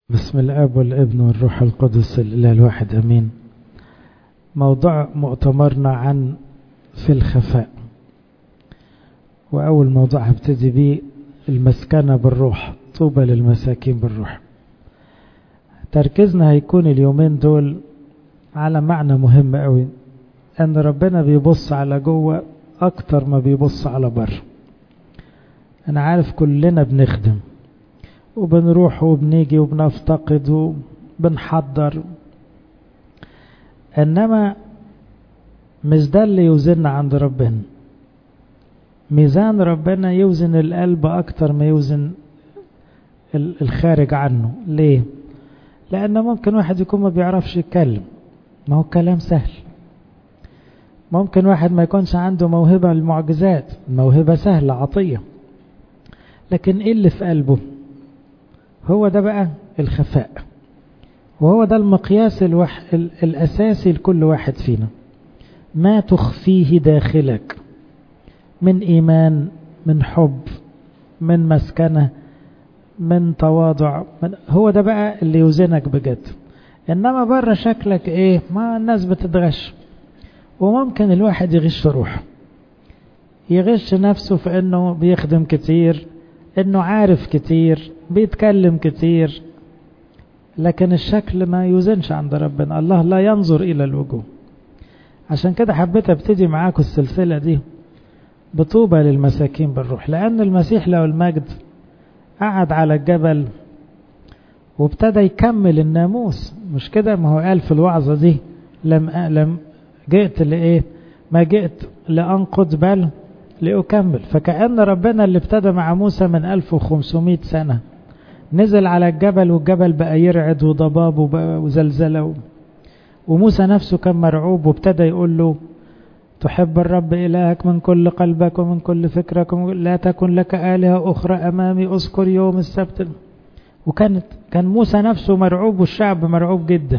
بسم الاب والابن والروح القدس الاله الواحد امين موضوع مؤتمرنا عن في الخفاء واول موضوع هبتدي بيه المسكنة بالروح طوبى للمساكين بالروح تركيزنا هيكون اليومين دول على معنى مهم قوي ان ربنا بيبص على جوه اكتر ما بيبص على بره انا عارف كلنا بنخدم وبنروح وبنيجي وبنفتقد وبنحضر انما مش ده اللي يوزننا عند ربنا ميزان ربنا يوزن القلب اكتر ما يوزن الخارج عنه ليه لان ممكن واحد يكون ما بيعرفش يتكلم ما هو الكلام سهل ممكن واحد ما يكونش عنده موهبة المعجزات الموهبة سهلة عطية لكن ايه اللي في قلبه هو ده بقى الخفاء وهو ده المقياس الوح... الأساسي لكل واحد فينا ما تخفيه داخلك من إيمان من حب من مسكنة من تواضع من هو ده بقى اللي يوزنك بجد إنما بره شكلك إيه ما الناس بتتغش وممكن الواحد يغش روحه يغش نفسه في إنه بيخدم كتير إنه عارف كتير بيتكلم كتير لكن الشكل ما يوزنش عند ربنا الله لا ينظر إلى الوجوه عشان كده حبيت ابتدي معاكم السلسلة دي بطوبة للمساكين بالروح لأن المسيح له المجد قعد على الجبل وابتدى يكمل الناموس مش كده ما هو قال في الوعظة دي لم لم جئت لإيه ما جئت لأنقض بل لأكمل فكأن ربنا اللي ابتدى مع موسى من 1500 سنة نزل على الجبل والجبل بقى يرعد وضباب وزلزلة وموسى نفسه كان مرعوب وابتدى يقول له تحب الرب إلهك من كل قلبك ومن كل فكرك لا تكن لك آلهة أخرى أمامي أذكر يوم السبت وكانت كان موسى نفسه مرعوب والشعب مرعوب جدا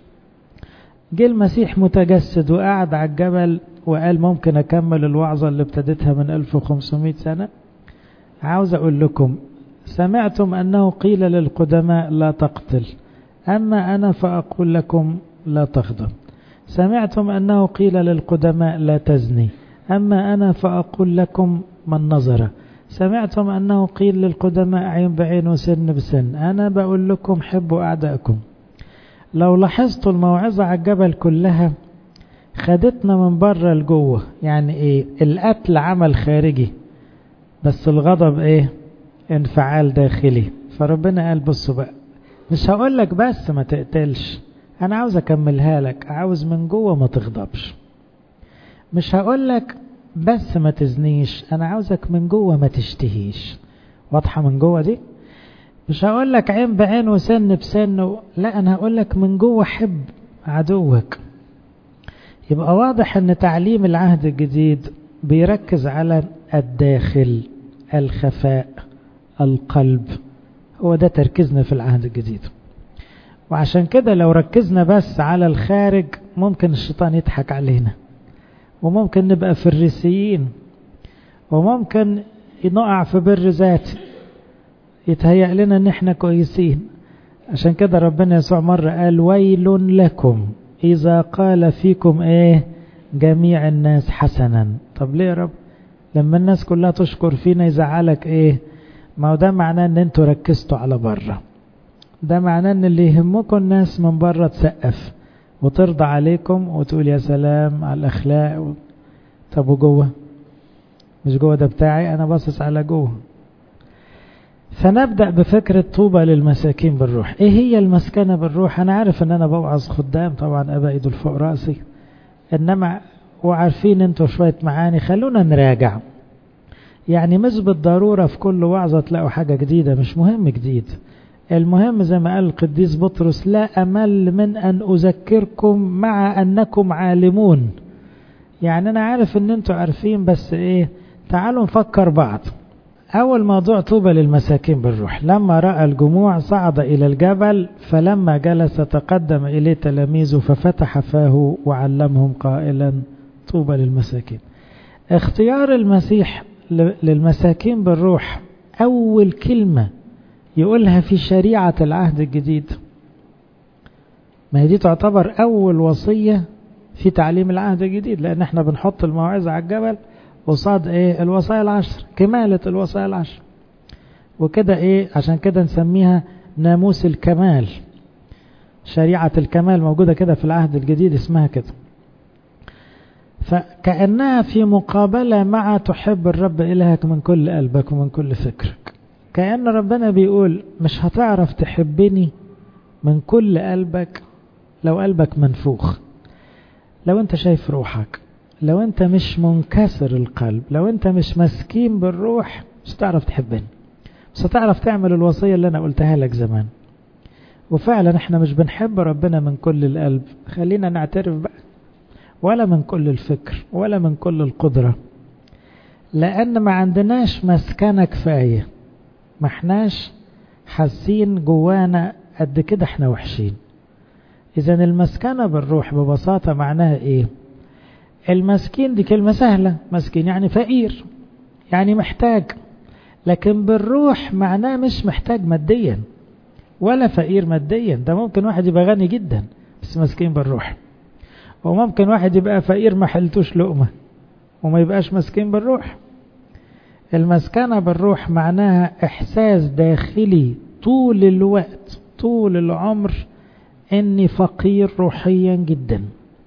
جه المسيح متجسد وقعد على الجبل وقال ممكن أكمل الوعظة اللي ابتديتها من 1500 سنة عاوز أقول لكم سمعتم أنه قيل للقدماء لا تقتل أما أنا فأقول لكم لا تغضب سمعتم أنه قيل للقدماء لا تزني أما أنا فأقول لكم من نظر سمعتم أنه قيل للقدماء عين بعين وسن بسن أنا بقول لكم حبوا أعدائكم لو لاحظتوا الموعظة على الجبل كلها خدتنا من بره لجوه يعني ايه القتل عمل خارجي بس الغضب ايه انفعال داخلي فربنا قال بصوا بقى مش هقول لك بس ما تقتلش انا عاوز اكملها لك عاوز من جوه ما تغضبش مش هقول لك بس ما تزنيش انا عاوزك من جوه ما تشتهيش واضحه من جوه دي مش هقول لك عين بعين وسن بسن لا انا هقول لك من جوه حب عدوك يبقى واضح ان تعليم العهد الجديد بيركز على الداخل الخفاء القلب هو ده تركيزنا في العهد الجديد وعشان كده لو ركزنا بس على الخارج ممكن الشيطان يضحك علينا وممكن نبقى فريسيين وممكن نقع في بر ذاتي يتهيأ لنا ان احنا كويسين عشان كده ربنا يسوع مرة قال ويل لكم إذا قال فيكم إيه جميع الناس حسنا طب ليه يا رب لما الناس كلها تشكر فينا يزعلك إيه ما هو ده معناه ان انتوا ركزتوا على بره ده معناه ان اللي يهمكم الناس من بره تسقف وترضى عليكم وتقول يا سلام على الاخلاق و... طب وجوه مش جوه ده بتاعي انا باصص على جوه فنبدأ بفكرة طوبى للمساكين بالروح ايه هي المسكنة بالروح انا عارف ان انا بوعظ خدام طبعا ابائي دول فوق رأسي انما وعارفين انتوا شوية معاني خلونا نراجع يعني مش بالضرورة في كل وعظة تلاقوا حاجة جديدة مش مهم جديد المهم زي ما قال القديس بطرس لا أمل من أن أذكركم مع أنكم عالمون يعني أنا عارف أن أنتوا عارفين بس إيه تعالوا نفكر بعض أول موضوع طوبى للمساكين بالروح لما رأى الجموع صعد إلى الجبل فلما جلس تقدم إليه تلاميذه ففتح فاه وعلمهم قائلا طوبى للمساكين اختيار المسيح للمساكين بالروح أول كلمة يقولها في شريعة العهد الجديد ما هي دي تعتبر أول وصية في تعليم العهد الجديد لأن احنا بنحط الموعظة على الجبل قصاد ايه الوصايا العشر كمالة الوصايا العشر وكده ايه عشان كده نسميها ناموس الكمال شريعة الكمال موجودة كده في العهد الجديد اسمها كده فكأنها في مقابلة مع تحب الرب إلهك من كل قلبك ومن كل فكرك كأن ربنا بيقول مش هتعرف تحبني من كل قلبك لو قلبك منفوخ لو انت شايف روحك لو انت مش منكسر القلب لو انت مش مسكين بالروح مش هتعرف تحبني مش هتعرف تعمل الوصية اللي انا قلتها لك زمان وفعلا احنا مش بنحب ربنا من كل القلب خلينا نعترف بقى ولا من كل الفكر ولا من كل القدرة لأن ما عندناش مسكنة كفاية ما احناش حاسين جوانا قد كده احنا وحشين إذا المسكنة بالروح ببساطة معناها إيه المسكين دي كلمة سهلة مسكين يعني فقير يعني محتاج لكن بالروح معناه مش محتاج ماديا ولا فقير ماديا ده ممكن واحد يبقى غني جدا بس مسكين بالروح وممكن واحد يبقى فقير ما حلتوش لقمة وما يبقاش مسكين بالروح المسكنة بالروح معناها إحساس داخلي طول الوقت طول العمر إني فقير روحيا جدا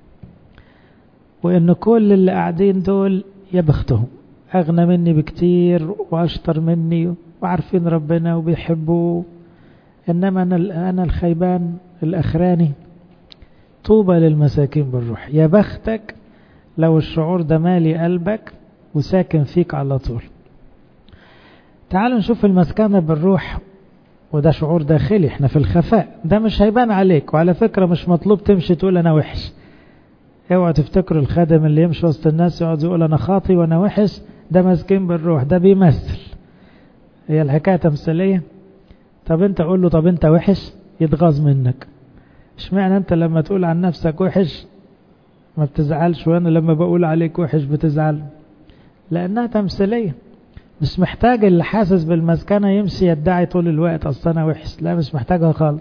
وإن كل اللي قاعدين دول يا بختهم أغنى مني بكتير وأشطر مني وعارفين ربنا وبيحبوه إنما أنا أنا الخيبان الأخراني طوبى للمساكين بالروح يا بختك لو الشعور ده مالي قلبك وساكن فيك على طول تعالوا نشوف المسكنة بالروح وده شعور داخلي احنا في الخفاء ده مش هيبان عليك وعلى فكرة مش مطلوب تمشي تقول انا وحش اوعى تفتكروا الخادم اللي يمشي وسط الناس يقعد يقول انا خاطي وانا وحش ده مسكين بالروح ده بيمثل هي الحكاية تمثيلية طب انت قول له طب انت وحش يتغاظ منك اشمعنى انت لما تقول عن نفسك وحش ما بتزعلش وانا لما بقول عليك وحش بتزعل لانها تمثيليه مش محتاج اللي حاسس بالمسكنة يمشي يدعي طول الوقت اصل انا وحش لا مش محتاجها خالص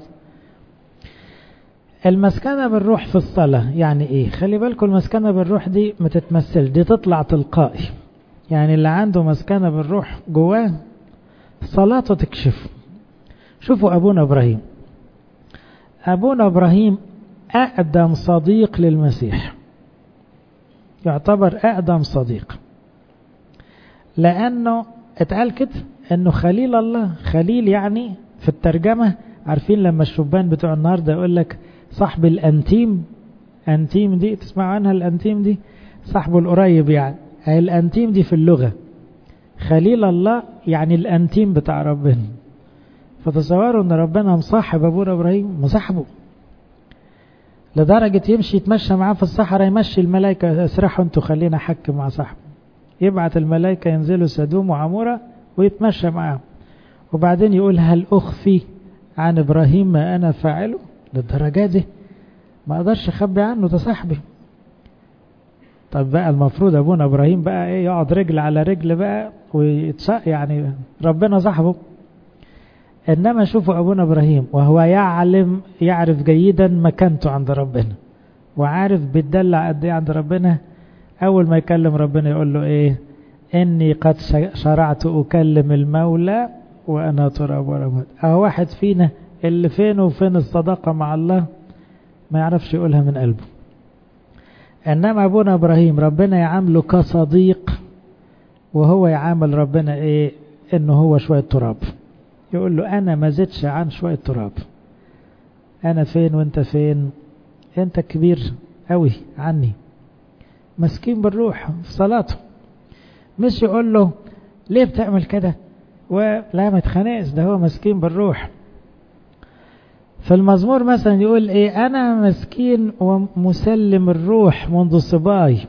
المسكنة بالروح في الصلاة يعني ايه خلي بالكم المسكنة بالروح دي ما تتمثل دي تطلع تلقائي يعني اللي عنده مسكنة بالروح جواه صلاته تكشف شوفوا ابونا ابراهيم أبونا إبراهيم أقدم صديق للمسيح يعتبر أقدم صديق لأنه اتقال كده أنه خليل الله خليل يعني في الترجمة عارفين لما الشبان بتوع النهاردة يقول لك صاحب الأنتيم أنتيم دي تسمع عنها الأنتيم دي صاحبه القريب يعني الأنتيم دي في اللغة خليل الله يعني الأنتيم بتاع ربنا فتصوروا ان ربنا مصاحب ابونا ابراهيم مصاحبه لدرجة يمشي يتمشى معاه في الصحراء يمشي الملائكة اسرحوا انتوا خلينا حكم مع صاحبه يبعت الملائكة ينزلوا سدوم وعمورة ويتمشى معاهم وبعدين يقول هل أخفي عن إبراهيم ما أنا فاعله للدرجة دي ما أقدرش أخبي عنه ده صاحبي طب بقى المفروض أبونا إبراهيم بقى إيه يقعد رجل على رجل بقى ويتشق يعني ربنا صاحبه إنما شوفوا أبونا إبراهيم وهو يعلم يعرف جيدا مكانته عند ربنا وعارف بيتدلع قد إيه عند ربنا أول ما يكلم ربنا يقول له إيه إني قد شرعت أكلم المولى وأنا تراب ورماد أهو واحد فينا اللي فين وفين الصداقة مع الله ما يعرفش يقولها من قلبه إنما أبونا إبراهيم ربنا يعامله كصديق وهو يعامل ربنا إيه إنه هو شوية تراب يقول له أنا ما زدش عن شوية تراب أنا فين وأنت فين أنت كبير أوي عني مسكين بالروح في صلاته مش يقول له ليه بتعمل كده ولا ما تخنقش ده هو مسكين بالروح في المزمور مثلا يقول ايه انا مسكين ومسلم الروح منذ صباي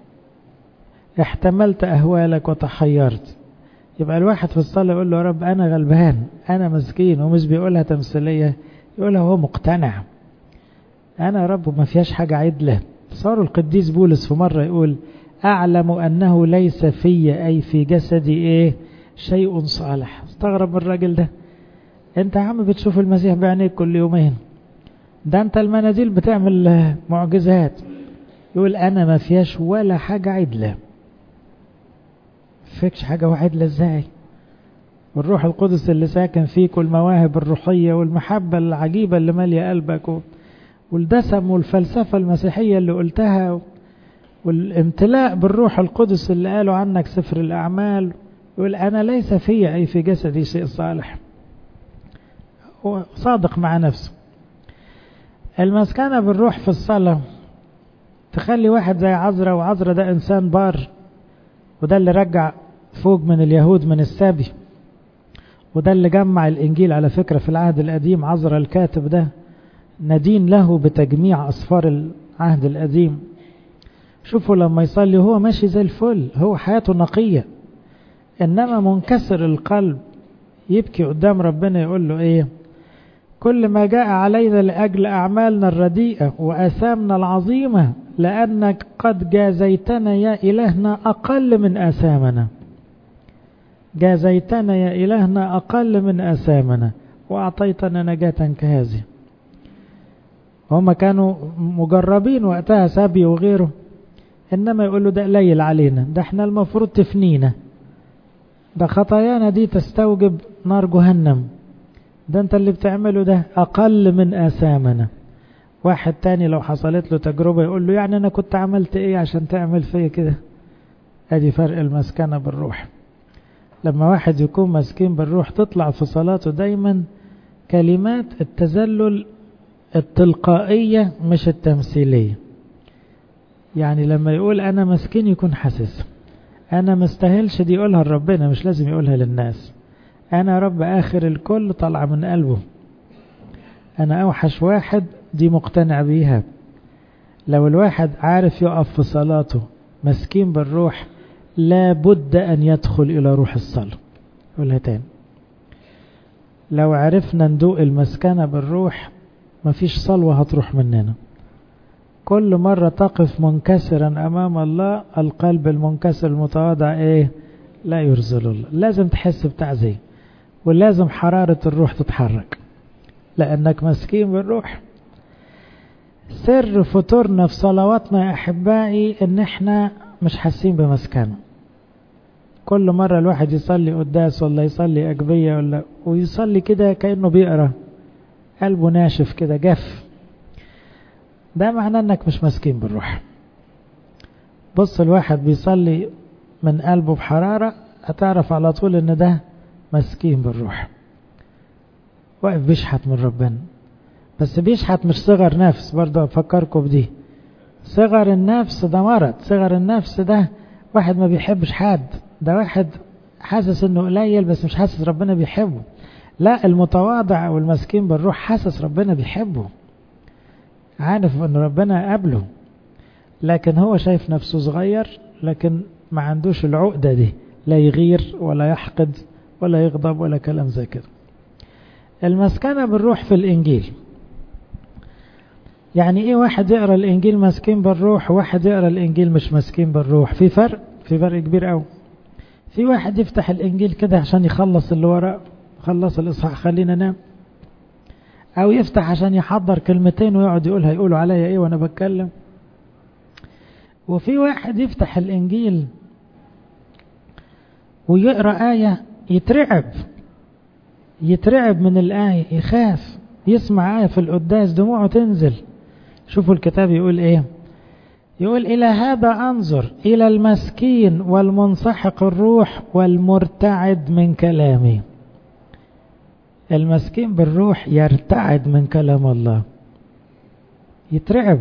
احتملت اهوالك وتحيرت يبقى الواحد في الصلاة يقول له يا رب انا غلبان انا مسكين ومش بيقولها تمثيلية يقولها هو مقتنع انا يا رب ما فيهاش حاجة عدلة صار القديس بولس في مرة يقول أعلم أنه ليس في أي في جسدي إيه شيء صالح استغرب الراجل ده انت يا عم بتشوف المسيح بعينيك كل يومين ده انت المناديل بتعمل معجزات يقول انا ما فيهاش ولا حاجة عدلة فيكش حاجة عدلة ازاي والروح القدس اللي ساكن فيك والمواهب الروحية والمحبة العجيبة اللي مالية قلبك والدسم والفلسفة المسيحية اللي قلتها والامتلاء بالروح القدس اللي قالوا عنك سفر الأعمال يقول أنا ليس في أي في جسدي شيء صالح هو صادق مع نفسه المسكنة بالروح في الصلاة تخلي واحد زي عذرا وعذرا ده إنسان بار وده اللي رجع فوق من اليهود من السبي وده اللي جمع الإنجيل على فكرة في العهد القديم عذرا الكاتب ده ندين له بتجميع أصفار العهد القديم شوفوا لما يصلي هو ماشي زي الفل هو حياته نقية إنما منكسر القلب يبكي قدام ربنا يقول له إيه كل ما جاء علينا لأجل أعمالنا الرديئة وآثامنا العظيمة لأنك قد جازيتنا يا إلهنا أقل من آثامنا جازيتنا يا إلهنا أقل من آثامنا وأعطيتنا نجاة كهذه هم كانوا مجربين وقتها سابي وغيره إنما يقولوا ده قليل علينا ده احنا المفروض تفنينا ده خطايانا دي تستوجب نار جهنم ده انت اللي بتعمله ده أقل من آثامنا واحد تاني لو حصلت له تجربة يقول له يعني أنا كنت عملت إيه عشان تعمل فيا كده أدي فرق المسكنة بالروح لما واحد يكون مسكين بالروح تطلع في صلاته دايما كلمات التذلل التلقائية مش التمثيلية يعني لما يقول أنا مسكين يكون حاسس أنا مستاهلش دي يقولها لربنا مش لازم يقولها للناس أنا رب آخر الكل طالعة من قلبه أنا أوحش واحد دي مقتنع بيها لو الواحد عارف يقف في صلاته مسكين بالروح لا بد أن يدخل إلى روح الصلاة قولها تاني لو عرفنا ندوق المسكنة بالروح مفيش صلوة هتروح مننا كل مرة تقف منكسرا أمام الله القلب المنكسر المتواضع إيه لا يرزل الله لازم تحس بتعزية ولازم حرارة الروح تتحرك لأنك مسكين بالروح سر فتورنا في صلواتنا يا أحبائي إن إحنا مش حاسين بمسكنه كل مرة الواحد يصلي قداس ولا يصلي أجبية ولا ويصلي كده كأنه بيقرأ قلبه ناشف كده جف ده معناه انك مش مسكين بالروح بص الواحد بيصلي من قلبه بحرارة هتعرف على طول ان ده مسكين بالروح واقف بيشحت من ربنا بس بيشحت مش صغر نفس برضه افكركم بدي صغر النفس ده مرض صغر النفس ده واحد ما بيحبش حد ده واحد حاسس انه قليل بس مش حاسس ربنا بيحبه لا المتواضع والمسكين بالروح حاسس ربنا بيحبه عارف ان ربنا قابله لكن هو شايف نفسه صغير لكن ما عندوش العقدة دي لا يغير ولا يحقد ولا يغضب ولا كلام زي كده المسكنة بالروح في الإنجيل يعني ايه واحد يقرأ الإنجيل مسكين بالروح وواحد يقرأ الإنجيل مش مسكين بالروح في فرق في فرق كبير قوي في واحد يفتح الإنجيل كده عشان يخلص اللي وراه خلص الإصحاح خلينا نام أو يفتح عشان يحضر كلمتين ويقعد يقول هيقولوا عليا إيه وأنا بتكلم وفي واحد يفتح الإنجيل ويقرأ آية يترعب يترعب من الآية يخاف يسمع آية في القداس دموعه تنزل شوفوا الكتاب يقول إيه يقول إلى هذا أنظر إلى المسكين والمنسحق الروح والمرتعد من كلامي المسكين بالروح يرتعد من كلام الله يترعب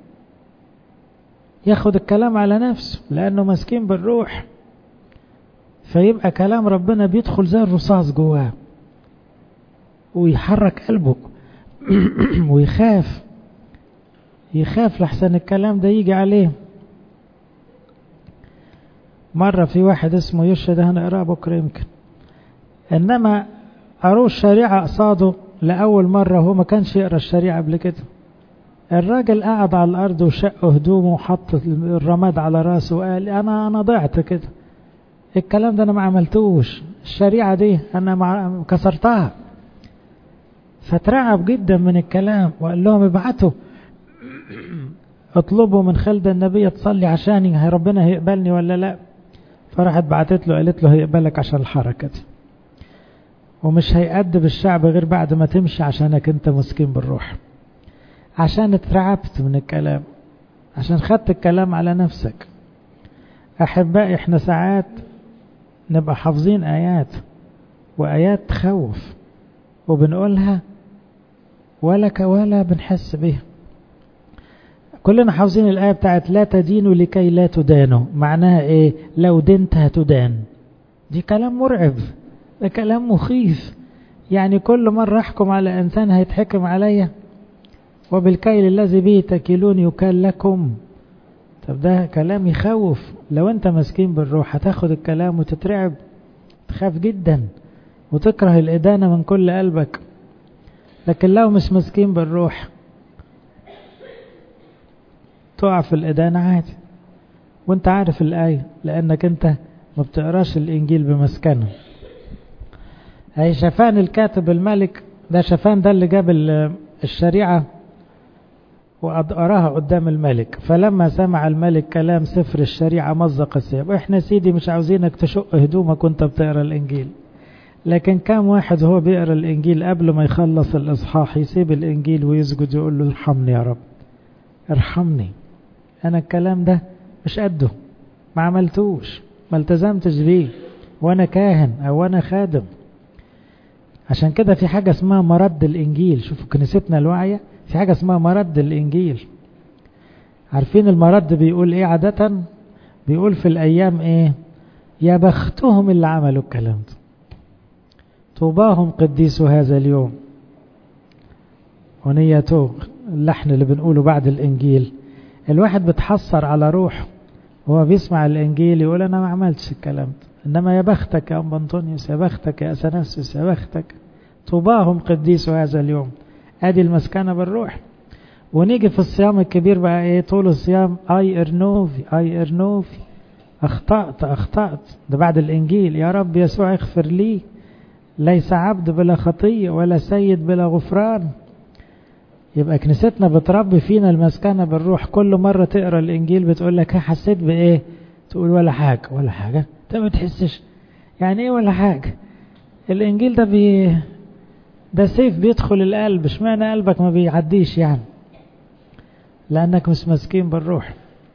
ياخد الكلام على نفسه لأنه مسكين بالروح فيبقى كلام ربنا بيدخل زي الرصاص جواه ويحرك قلبه ويخاف يخاف لحسن الكلام ده يجي عليه مرة في واحد اسمه يشا ده هنقراه بكرة يمكن إنما قروا الشريعة قصاده لأول مرة هو ما كانش يقرأ الشريعة قبل كده الراجل قعد على الأرض وشق هدومه وحط الرماد على راسه وقال أنا أنا ضعت كده الكلام ده أنا ما عملتوش الشريعة دي أنا مع... كسرتها فترعب جدا من الكلام وقال لهم ابعتوا اطلبوا من خالد النبي تصلي عشاني هي ربنا هيقبلني ولا لا فراحت بعتت له قالت له هيقبلك عشان الحركة دي ومش هيأدب الشعب غير بعد ما تمشي عشانك انت مسكين بالروح عشان اترعبت من الكلام عشان خدت الكلام على نفسك أحبائي احنا ساعات نبقى حافظين آيات وآيات تخوف وبنقولها ولا ولا بنحس بيها كلنا حافظين الآية بتاعت لا تدينوا لكي لا تدانوا معناها ايه لو دنت هتدان دي كلام مرعب ده كلام مخيف يعني كل مرة احكم على انسان هيتحكم عليا وبالكيل الذي به تكيلون يكال لكم طب ده كلام يخوف لو انت مسكين بالروح هتاخد الكلام وتترعب تخاف جدا وتكره الإدانة من كل قلبك لكن لو مش مسكين بالروح تقع في الإدانة عادي وانت عارف الآية لأنك انت ما بتقراش الإنجيل بمسكنه هي شفان الكاتب الملك ده شفان ده اللي جاب الشريعة وأراها قدام الملك فلما سمع الملك كلام سفر الشريعة مزق الثياب احنا سيدي مش عاوزينك تشق هدومك وانت بتقرا الإنجيل لكن كم واحد هو بيقرا الإنجيل قبل ما يخلص الإصحاح يسيب الإنجيل ويسجد يقول له ارحمني يا رب ارحمني أنا الكلام ده مش قده ما عملتوش ما التزمتش بيه وأنا كاهن أو أنا خادم عشان كده في حاجة اسمها مرد الإنجيل شوفوا كنيستنا الواعية في حاجة اسمها مرد الإنجيل عارفين المرد بيقول إيه عادة بيقول في الأيام إيه يا بختهم اللي عملوا الكلام ده طوباهم قديسوا هذا اليوم ونيته اللحن اللي بنقوله بعد الإنجيل الواحد بتحسر على روحه وهو بيسمع الإنجيل يقول أنا ما عملتش الكلام ده إنما يا بختك يا أم أنطونيوس يا بختك يا أثناسيوس يا بختك طوباهم قديسوا هذا اليوم ادي المسكنه بالروح ونيجي في الصيام الكبير بقى ايه طول الصيام اي ارنوفي اي ارنوفي اخطأت اخطأت ده بعد الانجيل يا رب يسوع اغفر لي ليس عبد بلا خطية ولا سيد بلا غفران يبقى كنيستنا بتربي فينا المسكنة بالروح كل مرة تقرا الانجيل بتقول لك حسيت بايه تقول ولا حاجة ولا حاجة انت ما تحسش يعني ايه ولا حاجة الانجيل ده بي ده سيف بيدخل القلب اشمعنى قلبك ما بيعديش يعني لانك مش مسكين بالروح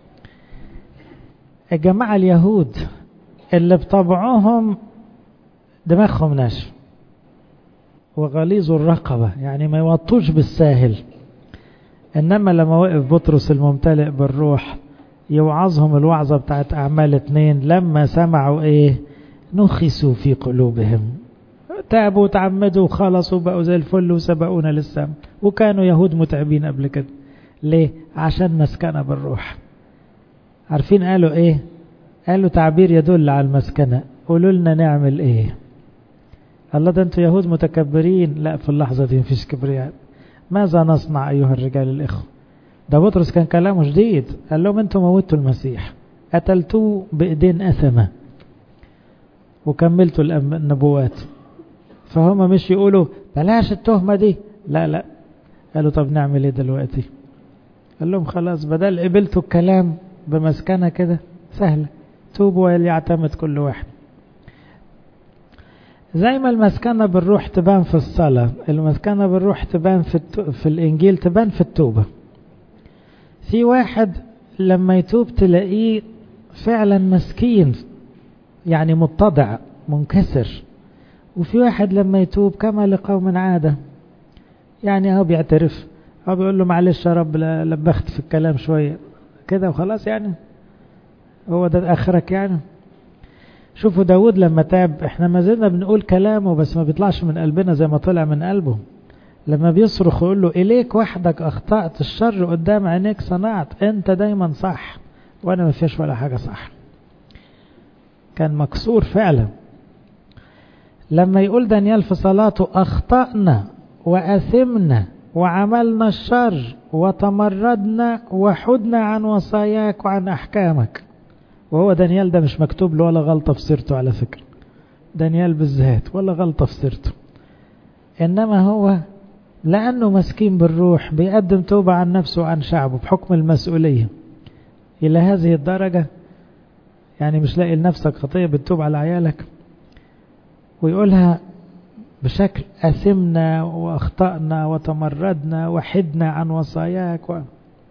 الجماعة اليهود اللي بطبعهم دماغهم ناشف وغليظ الرقبة يعني ما يوطوش بالساهل انما لما وقف بطرس الممتلئ بالروح يوعظهم الوعظة بتاعت اعمال اتنين لما سمعوا ايه نخسوا في قلوبهم تعبوا وتعمدوا وخلصوا بقوا زي الفل وسبقونا للسم وكانوا يهود متعبين قبل كده ليه عشان مسكنة بالروح عارفين قالوا ايه قالوا تعبير يدل على المسكنة قولوا لنا نعمل ايه الله ده انتوا يهود متكبرين لا في اللحظة دي مفيش كبرياء ماذا نصنع ايها الرجال الاخوة ده بطرس كان كلامه شديد قال لهم انتوا موتوا المسيح قتلتوه بايدين اثمة وكملتوا النبوات فهم مش يقولوا بلاش التهمة دي لا لا قالوا طب نعمل ايه دلوقتي قال لهم خلاص بدل قبلتوا الكلام بمسكنة كده سهلة توبوا وليعتمد كل واحد زي ما المسكنة بالروح تبان في الصلاة المسكنة بالروح تبان في, التو... في الإنجيل تبان في التوبة في واحد لما يتوب تلاقيه فعلا مسكين يعني متضع منكسر وفي واحد لما يتوب كما لقوم عادة يعني هو بيعترف هو بيقول له معلش يا رب لبخت في الكلام شوية كده وخلاص يعني هو ده اخرك يعني شوفوا داود لما تاب احنا ما زلنا بنقول كلامه بس ما بيطلعش من قلبنا زي ما طلع من قلبه لما بيصرخ ويقول له إليك وحدك أخطأت الشر قدام عينيك صنعت أنت دايما صح وأنا ما فيش ولا حاجة صح كان مكسور فعلا لما يقول دانيال في صلاته أخطأنا وأثمنا وعملنا الشر وتمردنا وحدنا عن وصاياك وعن أحكامك وهو دانيال ده مش مكتوب له ولا غلطة في سيرته على فكرة دانيال بالذات ولا غلطة في سيرته إنما هو لأنه مسكين بالروح بيقدم توبة عن نفسه وعن شعبه بحكم المسؤولية إلى هذه الدرجة يعني مش لاقي لنفسك خطية بتتوب على عيالك ويقولها بشكل أثمنا وأخطأنا وتمردنا وحدنا عن وصاياك و...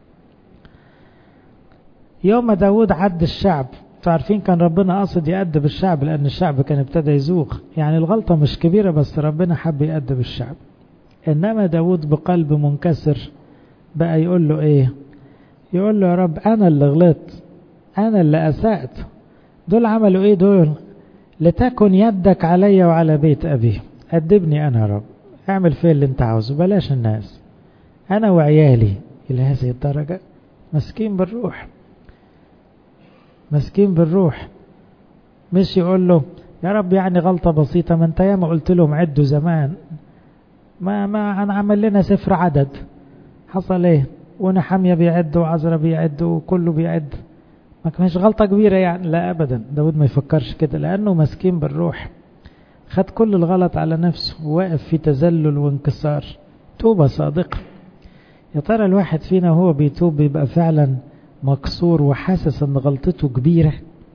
يوم ما داود عد الشعب تعرفين كان ربنا قاصد يأدب الشعب لأن الشعب كان ابتدى يزوغ يعني الغلطة مش كبيرة بس ربنا حب يأدب الشعب إنما داود بقلب منكسر بقى يقول له إيه يقول له يا رب أنا اللي غلطت أنا اللي أسأت دول عملوا إيه دول لتكن يدك علي وعلى بيت أبي أدبني أنا يا رب اعمل فيه اللي انت عاوزه بلاش الناس أنا وعيالي إلى هذه الدرجة مسكين بالروح مسكين بالروح مش يقول له يا رب يعني غلطة بسيطة ما انت ياما قلت لهم عدوا زمان ما ما انا عمل لنا سفر عدد حصل ايه ونحمية بيعد وعزرا بيعد وكله بيعد ما كانش غلطة كبيرة يعني لا ابدا داود ما يفكرش كده لانه مسكين بالروح خد كل الغلط على نفسه وواقف في تذلل وانكسار توبة صادقة يا ترى الواحد فينا وهو بيتوب بيبقى فعلا مكسور وحاسس ان غلطته كبيرة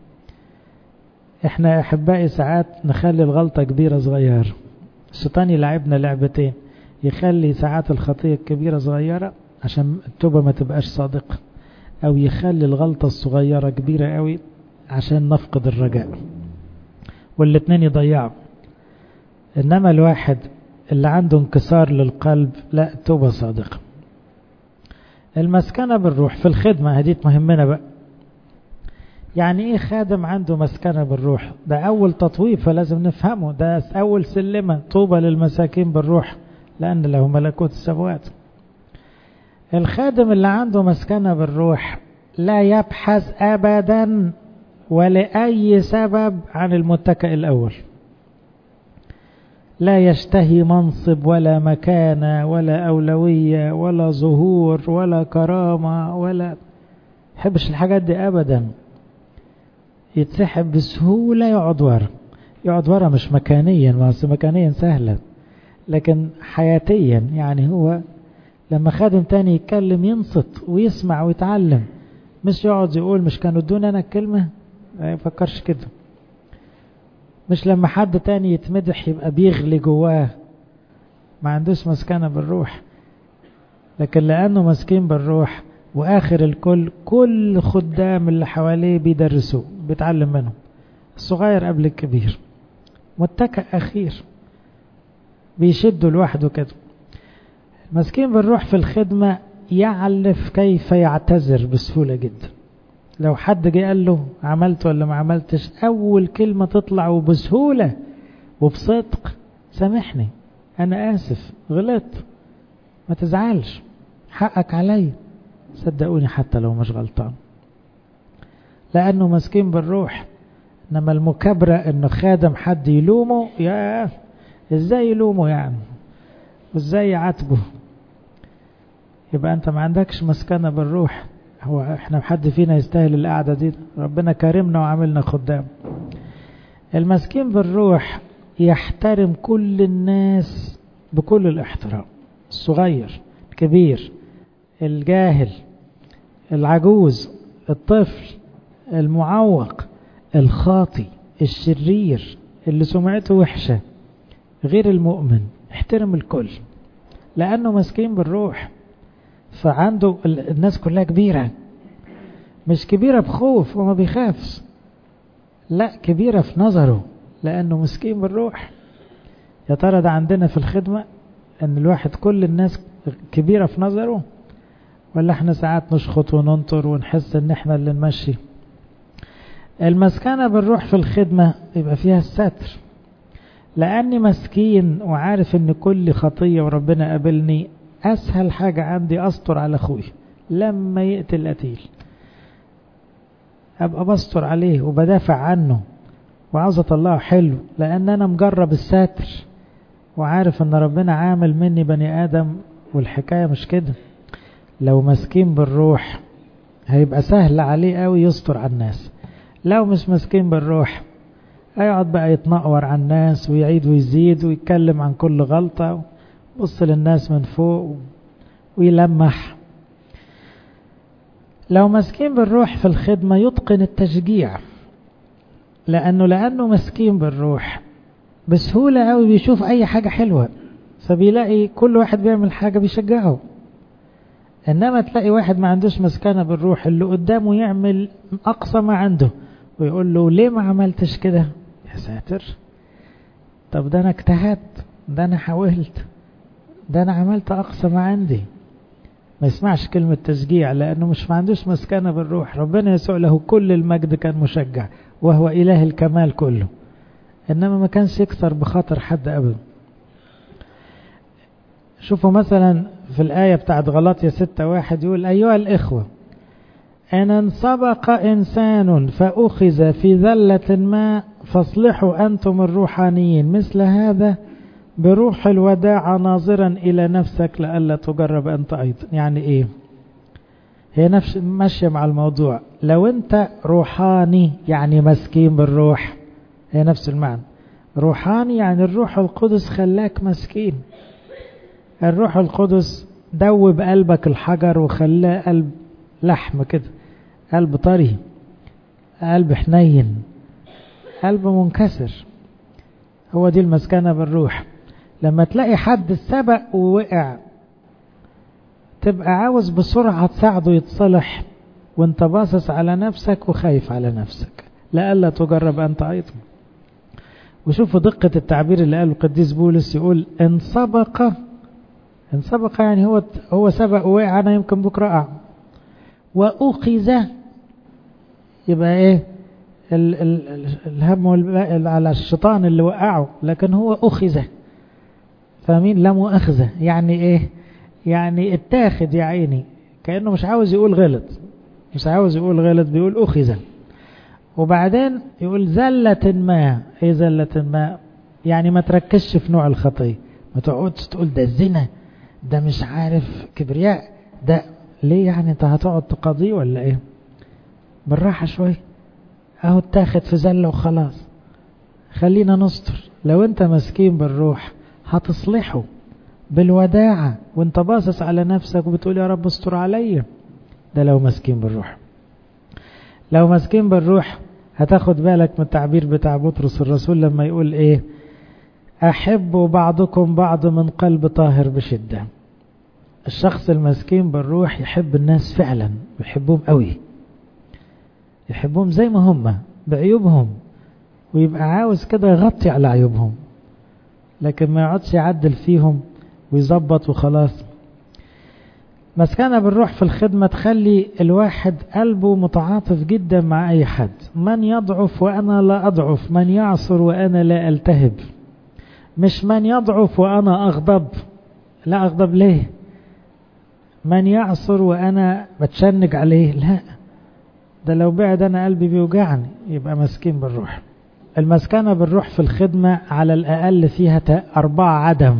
احنا احبائي ساعات نخلي الغلطة كبيرة صغيرة الشيطان يلعبنا لعبتين يخلي ساعات الخطية الكبيرة صغيرة عشان التوبة ما تبقاش صادقة او يخلي الغلطة الصغيرة كبيرة قوي عشان نفقد الرجاء والاتنين يضيعوا انما الواحد اللي عنده انكسار للقلب لا توبة صادقة المسكنة بالروح في الخدمة هدي مهمنا بقى يعني ايه خادم عنده مسكنة بالروح ده اول تطويب فلازم نفهمه ده اول سلمة طوبى للمساكين بالروح لان له ملكوت السماوات الخادم اللي عنده مسكنة بالروح لا يبحث ابدا ولأي سبب عن المتكئ الاول لا يشتهي منصب ولا مكانة ولا أولوية ولا ظهور ولا كرامة ولا يحبش الحاجات دي أبدا يتسحب بسهولة يقعد ورا يقعد ورا مش مكانيا ما مكانيا سهلة لكن حياتيا يعني هو لما خادم تاني يتكلم ينصت ويسمع ويتعلم مش يقعد يقول مش كانوا ادوني انا الكلمة ما يفكرش كده مش لما حد تاني يتمدح يبقى بيغلي جواه ما عندوش مسكنة بالروح لكن لأنه مسكين بالروح وآخر الكل كل خدام اللي حواليه بيدرسوه بيتعلم منهم الصغير قبل الكبير متكئ أخير بيشدوا لوحده كده مسكين بالروح في الخدمة يعلف كيف يعتذر بسهولة جدا لو حد جه قال له عملت ولا ما عملتش اول كلمة تطلع وبسهولة وبصدق سامحني انا اسف غلطت ما تزعلش حقك عليا صدقوني حتى لو مش غلطان لانه مسكين بالروح انما المكابرة انه خادم حد يلومه يا ازاي يلومه يعني وازاي يعاتبه يبقى انت ما عندكش مسكنة بالروح هو احنا حد فينا يستاهل القعدة دي ربنا كرمنا وعملنا خدام المسكين بالروح يحترم كل الناس بكل الاحترام الصغير الكبير الجاهل العجوز الطفل المعوق الخاطي الشرير اللي سمعته وحشة غير المؤمن احترم الكل لأنه مسكين بالروح فعنده الناس كلها كبيرة مش كبيرة بخوف وما بيخافش لا كبيرة في نظره لأنه مسكين بالروح يا ترى ده عندنا في الخدمة أن الواحد كل الناس كبيرة في نظره ولا احنا ساعات نشخط وننطر ونحس ان احنا اللي نمشي المسكنة بالروح في الخدمة يبقى فيها الستر لأني مسكين وعارف ان كل خطية وربنا قابلني أسهل حاجة عندي أستر على أخوي لما يقتل قتيل أبقى بستر عليه وبدافع عنه وعاوز أطلعه حلو لأن أنا مجرب الساتر وعارف أن ربنا عامل مني بني آدم والحكاية مش كده لو مسكين بالروح هيبقى سهل عليه قوي يستر على الناس لو مش مسكين بالروح هيقعد بقى يتنقور على الناس ويعيد ويزيد ويتكلم عن كل غلطة بص للناس من فوق ويلمح لو مسكين بالروح في الخدمة يتقن التشجيع لأنه لأنه مسكين بالروح بسهولة قوي بيشوف أي حاجة حلوة فبيلاقي كل واحد بيعمل حاجة بيشجعه إنما تلاقي واحد ما عندوش مسكنة بالروح اللي قدامه يعمل أقصى ما عنده ويقول له ليه ما عملتش كده يا ساتر طب ده أنا اجتهدت ده أنا حاولت ده أنا عملت أقصى ما عندي ما يسمعش كلمة تشجيع لأنه مش ما عندوش مسكنة بالروح ربنا يسوع له كل المجد كان مشجع وهو إله الكمال كله إنما ما كانش يكسر بخاطر حد أبدا شوفوا مثلا في الآية بتاعت غلاطيا ستة واحد يقول أيها الإخوة أن انسبق إنسان فأخذ في ذلة ما فاصلحوا أنتم الروحانيين مثل هذا بروح الوداع ناظرا إلى نفسك لئلا تجرب أنت أيضا يعني إيه هي نفس ماشية مع الموضوع لو أنت روحاني يعني مسكين بالروح هي نفس المعنى روحاني يعني الروح القدس خلاك مسكين الروح القدس دوب قلبك الحجر وخلاه قلب لحم كده قلب طري قلب حنين قلب منكسر هو دي المسكنة بالروح لما تلاقي حد سبق ووقع تبقى عاوز بسرعة تساعده يتصلح وانت باصص على نفسك وخايف على نفسك لألا تجرب أنت أيضا وشوفوا دقة التعبير اللي قاله القديس بولس يقول إن سبق إن سبق يعني هو هو سبق ووقع أنا يمكن بكرة أقع وأخذ يبقى إيه ال ال الهم على الشيطان اللي وقعه لكن هو أخذ فاهمين لا مؤاخذة يعني إيه يعني اتاخد يا عيني كأنه مش عاوز يقول غلط مش عاوز يقول غلط بيقول أخذ وبعدين يقول زلة ما ايه زلة ما يعني ما تركزش في نوع الخطية ما تقعدش تقول ده الزنا ده مش عارف كبرياء ده ليه يعني انت هتقعد تقاضيه ولا ايه بالراحة شوية اهو اتاخد في زلة وخلاص خلينا نستر لو انت مسكين بالروح هتصلحه بالوداعة وانت باصص على نفسك وبتقول يا رب استر عليا ده لو مسكين بالروح لو مسكين بالروح هتاخد بالك من التعبير بتاع بطرس الرسول لما يقول ايه احبوا بعضكم بعض من قلب طاهر بشدة الشخص المسكين بالروح يحب الناس فعلا يحبهم قوي يحبهم زي ما هم بعيوبهم ويبقى عاوز كده يغطي على عيوبهم لكن ما يقعدش يعدل فيهم ويظبط وخلاص مسكنة بالروح في الخدمة تخلي الواحد قلبه متعاطف جدا مع أي حد من يضعف وأنا لا أضعف من يعصر وأنا لا ألتهب مش من يضعف وأنا أغضب لا أغضب ليه من يعصر وأنا بتشنج عليه لا ده لو بعد أنا قلبي بيوجعني يبقى مسكين بالروح المسكنة بالروح في الخدمة على الأقل فيها أربعة عدم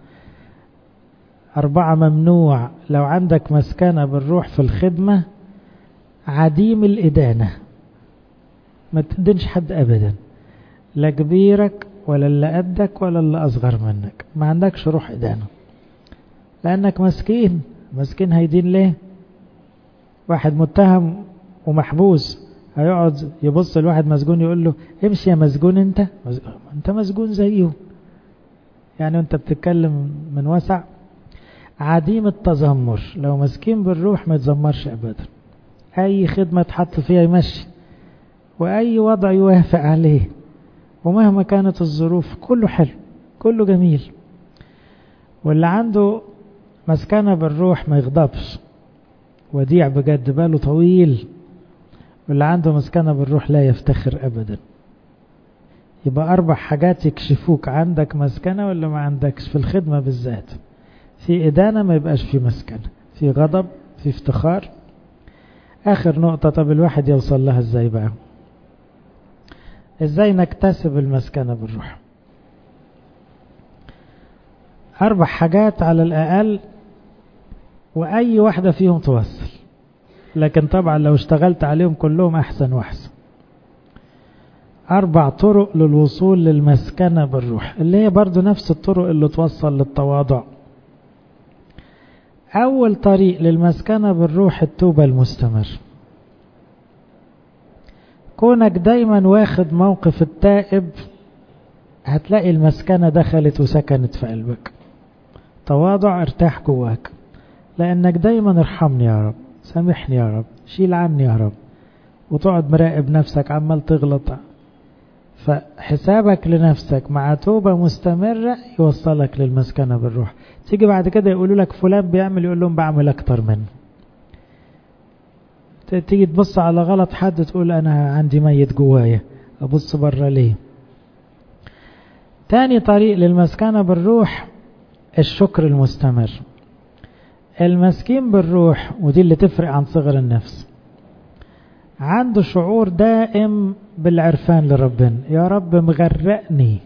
أربعة ممنوع لو عندك مسكنة بالروح في الخدمة عديم الإدانة ما تدنش حد أبدا لا كبيرك ولا اللي قدك ولا اللي أصغر منك ما عندكش روح إدانة لأنك مسكين مسكين هيدين ليه واحد متهم ومحبوس هيقعد يبص لواحد مسجون يقول له امشي يا مسجون انت انت مسجون زيه يعني انت بتتكلم من وسع عديم التذمر لو مسكين بالروح ما يتذمرش ابدا اي خدمة تحط فيها يمشي واي وضع يوافق عليه ومهما كانت الظروف كله حلو كله جميل واللي عنده مسكنة بالروح ما يغضبش وديع بجد باله طويل واللي عنده مسكنة بالروح لا يفتخر أبدا يبقى أربع حاجات يكشفوك عندك مسكنة ولا ما عندكش في الخدمة بالذات في إدانة ما يبقاش في مسكنة في غضب في افتخار آخر نقطة طب الواحد يوصل لها ازاي بقى ازاي نكتسب المسكنة بالروح أربع حاجات على الأقل وأي واحدة فيهم توصل لكن طبعا لو اشتغلت عليهم كلهم أحسن وأحسن أربع طرق للوصول للمسكنة بالروح اللي هي برضو نفس الطرق اللي توصل للتواضع أول طريق للمسكنة بالروح التوبة المستمر كونك دايما واخد موقف التائب هتلاقي المسكنة دخلت وسكنت في قلبك تواضع ارتاح جواك لأنك دايما ارحمني يا رب سامحني يا رب شيل عني يا رب وتقعد مراقب نفسك عمال تغلط فحسابك لنفسك مع توبة مستمرة يوصلك للمسكنة بالروح تيجي بعد كده يقولوا لك فلان بيعمل يقول لهم بعمل أكتر منه تيجي تبص على غلط حد تقول أنا عندي ميت جوايا أبص بره ليه تاني طريق للمسكنة بالروح الشكر المستمر المسكين بالروح ودي اللي تفرق عن صغر النفس عنده شعور دائم بالعرفان لربنا يا رب مغرقني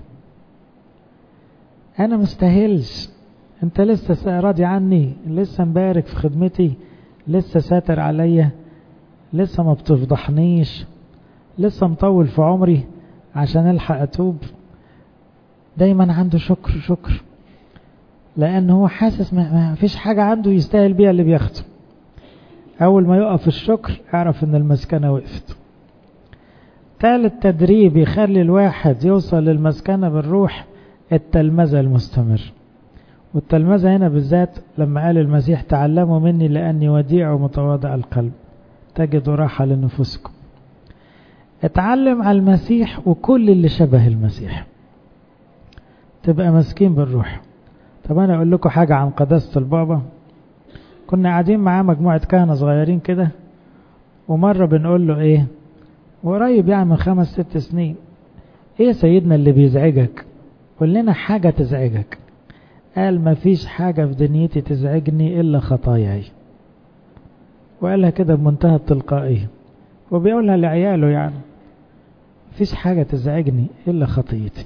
انا مستاهلش انت لسه راضي عني لسه مبارك في خدمتي لسه ساتر عليا لسه ما بتفضحنيش لسه مطول في عمري عشان الحق اتوب دايما عنده شكر شكر لان هو حاسس ما فيش حاجة عنده يستاهل بيها اللي بياخده اول ما يقف الشكر اعرف ان المسكنة وقفت ثالث تدريب يخلي الواحد يوصل للمسكنة بالروح التلمذة المستمر والتلمذة هنا بالذات لما قال المسيح تعلموا مني لأني وديع ومتواضع القلب تجدوا راحة لنفوسكم اتعلم على المسيح وكل اللي شبه المسيح تبقى مسكين بالروح طب انا اقول لكم حاجة عن قداسة البابا كنا قاعدين معاه مجموعة كهنة صغيرين كده ومرة بنقول له ايه وقريب يعني من خمس ست سنين ايه سيدنا اللي بيزعجك قول لنا حاجة تزعجك قال ما فيش حاجة في دنيتي تزعجني إلا خطاياي وقالها كده بمنتهى التلقائية وبيقولها لعياله يعني مفيش حاجة تزعجني إلا خطيتي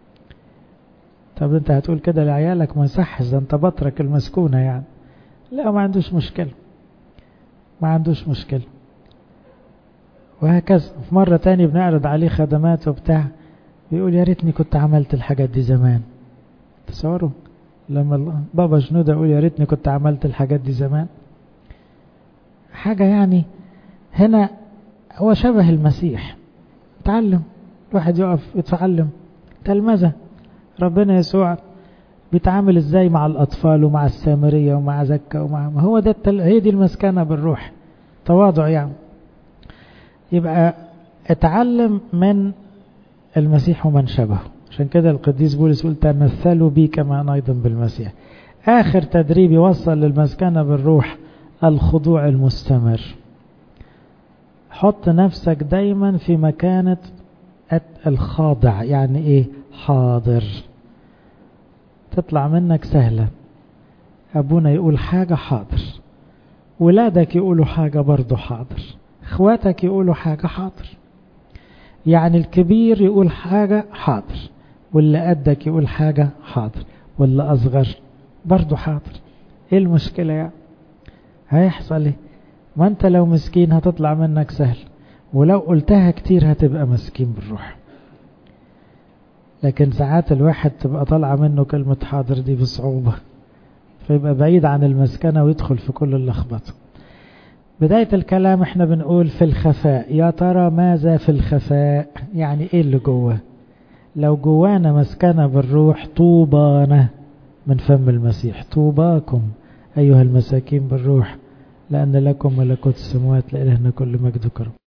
طب انت هتقول كده لعيالك ما يصحش ده انت بطرك المسكونة يعني لا ما عندوش مشكلة ما عندوش مشكلة وهكذا في مرة تاني بنعرض عليه خدمات وبتاع بيقول يا ريتني كنت عملت الحاجات دي زمان تصوروا لما بابا جنودة يقول يا ريتني كنت عملت الحاجات دي زمان حاجة يعني هنا هو شبه المسيح تعلم الواحد يقف يتعلم تلمذة ربنا يسوع بيتعامل ازاي مع الاطفال ومع السامرية ومع زكا ومع ما هو ده التل... هي دي المسكنة بالروح تواضع يعني يبقى اتعلم من المسيح ومن شبهه عشان كده القديس بولس يقول تمثلوا بي كما انا ايضا بالمسيح اخر تدريب يوصل للمسكنة بالروح الخضوع المستمر حط نفسك دايما في مكانة الخاضع يعني ايه حاضر تطلع منك سهلة ابونا يقول حاجة حاضر ولادك يقولوا حاجة برضو حاضر اخواتك يقولوا حاجة حاضر يعني الكبير يقول حاجة حاضر واللي قدك يقول حاجة حاضر واللي أصغر برضو حاضر ايه المشكلة يعني هيحصل ايه ما انت لو مسكين هتطلع منك سهل ولو قلتها كتير هتبقى مسكين بالروح لكن ساعات الواحد تبقى طالعة منه كلمة حاضر دي بصعوبة فيبقى بعيد عن المسكنة ويدخل في كل اللخبطة بداية الكلام احنا بنقول في الخفاء يا ترى ماذا في الخفاء يعني ايه اللي جوه لو جوانا مسكنة بالروح طوبانا من فم المسيح طوباكم أيها المساكين بالروح لأن لكم ملكوت السماوات لإلهنا كل مجد وكرم